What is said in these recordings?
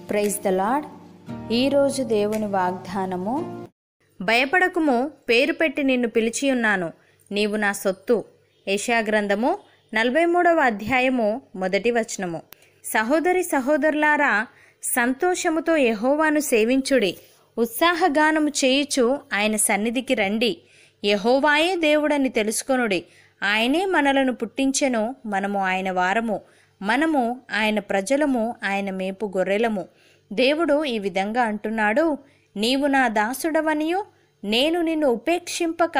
praise the lord ఈరోజు దేవుని వాగ్దానము భయపడకుము పేరు పెట్టి నిన్ను పిలిచి ఉన్నాను నీవు నా సొత్తు ఏషియా గ్రంథము నలభై మూడవ అధ్యాయము మొదటి వచనము సహోదరి సహోదరులారా సంతోషముతో యెహోవాను సేవించుడి ఉత్సాహగానము చేయుచు ఆయన సన్నిధికి రండి యెహోవాయే దేవుడని తెలుసుకొనుడి ఆయనే మనలను పుట్టించెను మనము ఆయన వారము మనము ఆయన ప్రజలము ఆయన మేపు గొర్రెలము దేవుడు ఈ విధంగా అంటున్నాడు నీవు నా దాసుడవనియు నేను నిన్ను ఉపేక్షింపక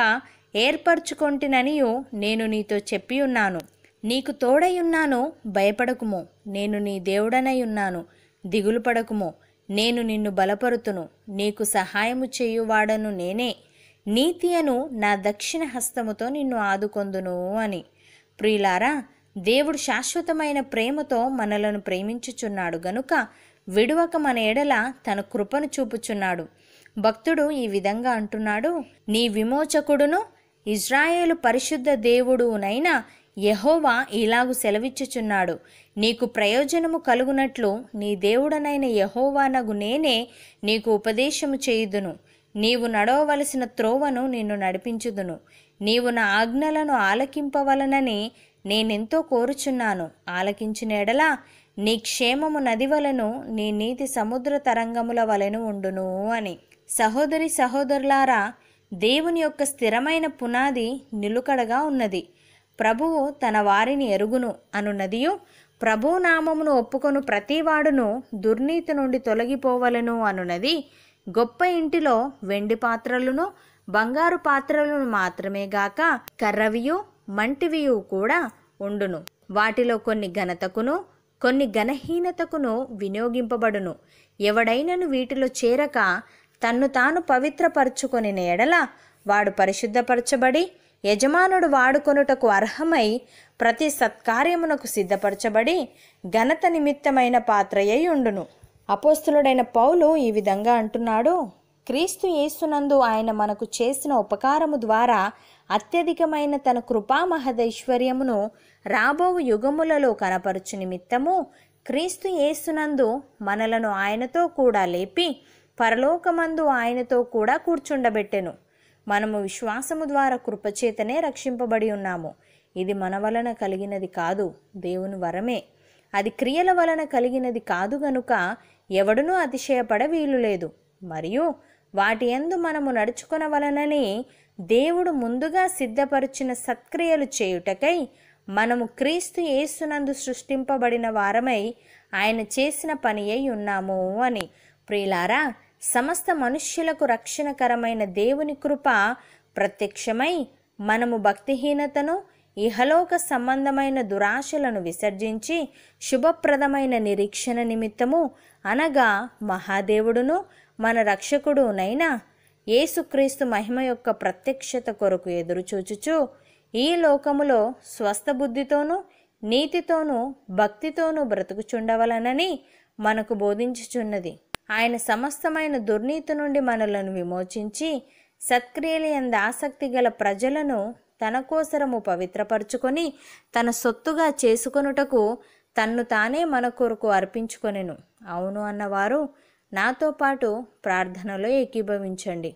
ఏర్పరచుకొంటిననియు నేను నీతో చెప్పి ఉన్నాను నీకు తోడై ఉన్నాను భయపడకుము నేను నీ దేవుడనై ఉన్నాను దిగులు పడకుము నేను నిన్ను బలపరుతును నీకు సహాయము చేయువాడను నేనే నీతి అను నా దక్షిణ హస్తముతో నిన్ను ఆదుకొందును అని ప్రియులారా దేవుడు శాశ్వతమైన ప్రేమతో మనలను ప్రేమించుచున్నాడు గనుక విడువక మన ఎడల తన కృపను చూపుచున్నాడు భక్తుడు ఈ విధంగా అంటున్నాడు నీ విమోచకుడును ఇజ్రాయేలు పరిశుద్ధ దేవుడునైనా యెహోవా ఇలాగు సెలవిచ్చుచున్నాడు నీకు ప్రయోజనము కలుగునట్లు నీ దేవుడనైన యెహోవానగు నేనే నీకు ఉపదేశము చేయుదును నీవు నడవవలసిన త్రోవను నిన్ను నడిపించుదును నీవు నా ఆజ్ఞలను ఆలకింపవలనని నేనెంతో కోరుచున్నాను ఆలకించిన ఎడల నీ క్షేమము నది వలను నీ నీతి సముద్ర తరంగముల వలెను ఉండును అని సహోదరి సహోదరులారా దేవుని యొక్క స్థిరమైన పునాది నిలుకడగా ఉన్నది ప్రభువు తన వారిని ఎరుగును అనున్నదియు ప్రభు నామమును ఒప్పుకొను ప్రతివాడును దుర్నీతి నుండి తొలగిపోవలను అనున్నది గొప్ప ఇంటిలో వెండి పాత్రలను బంగారు పాత్రలను మాత్రమే గాక కర్రవియు మంటివియు కూడా ఉండును వాటిలో కొన్ని ఘనతకును కొన్ని ఘనహీనతకును వినియోగింపబడును ఎవడైనను వీటిలో చేరక తన్ను తాను పవిత్రపరచుకొని ఎడల వాడు పరిశుద్ధపరచబడి యజమానుడు వాడుకొనుటకు అర్హమై ప్రతి సత్కార్యమునకు సిద్ధపరచబడి ఘనత నిమిత్తమైన పాత్రయ్యి ఉండును అపోస్తులుడైన పౌలు ఈ విధంగా అంటున్నాడు క్రీస్తు యేసునందు ఆయన మనకు చేసిన ఉపకారము ద్వారా అత్యధికమైన తన కృపా మహదైశ్వర్యమును రాబోవు యుగములలో కనపరచు నిమిత్తము క్రీస్తు యేసునందు మనలను ఆయనతో కూడా లేపి పరలోకమందు ఆయనతో కూడా కూర్చుండబెట్టెను మనము విశ్వాసము ద్వారా కృపచేతనే రక్షింపబడి ఉన్నాము ఇది మన వలన కలిగినది కాదు దేవుని వరమే అది క్రియల వలన కలిగినది కాదు గనుక ఎవడునూ అతిశయపడ వీలు లేదు మరియు వాటి యందు మనము నడుచుకొనవలనని దేవుడు ముందుగా సిద్ధపరిచిన సత్క్రియలు చేయుటకై మనము క్రీస్తు యేసునందు సృష్టింపబడిన వారమై ఆయన చేసిన పని అయి ఉన్నాము అని ప్రియులారా సమస్త మనుష్యులకు రక్షణకరమైన దేవుని కృప ప్రత్యక్షమై మనము భక్తిహీనతను ఇహలోక సంబంధమైన దురాశలను విసర్జించి శుభప్రదమైన నిరీక్షణ నిమిత్తము అనగా మహాదేవుడును మన రక్షకుడునైనా యేసుక్రీస్తు మహిమ యొక్క ప్రత్యక్షత కొరకు ఎదురుచూచుచు ఈ లోకములో స్వస్థ బుద్ధితోనూ నీతితోనూ భక్తితోనూ బ్రతుకుచుండవలనని మనకు బోధించుచున్నది ఆయన సమస్తమైన దుర్నీతి నుండి మనలను విమోచించి సత్క్రియల యందు ఆసక్తి గల ప్రజలను తన కోసరము పవిత్రపరుచుకొని తన సొత్తుగా చేసుకొనుటకు తన్ను తానే మన కొరకు అర్పించుకొనెను అవును అన్నవారు నాతో పాటు ప్రార్థనలో ఏకీభవించండి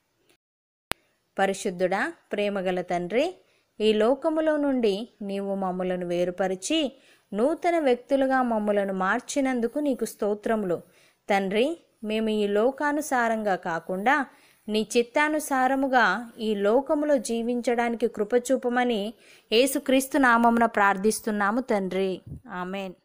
పరిశుద్ధుడా ప్రేమగల తండ్రి ఈ లోకములో నుండి నీవు మమ్ములను వేరుపరిచి నూతన వ్యక్తులుగా మమ్ములను మార్చినందుకు నీకు స్తోత్రములు తండ్రి మేము ఈ లోకానుసారంగా కాకుండా నీ చిత్తానుసారముగా ఈ లోకములో జీవించడానికి కృపచూపమని యేసుక్రీస్తు నామమున ప్రార్థిస్తున్నాము తండ్రి ఆమెన్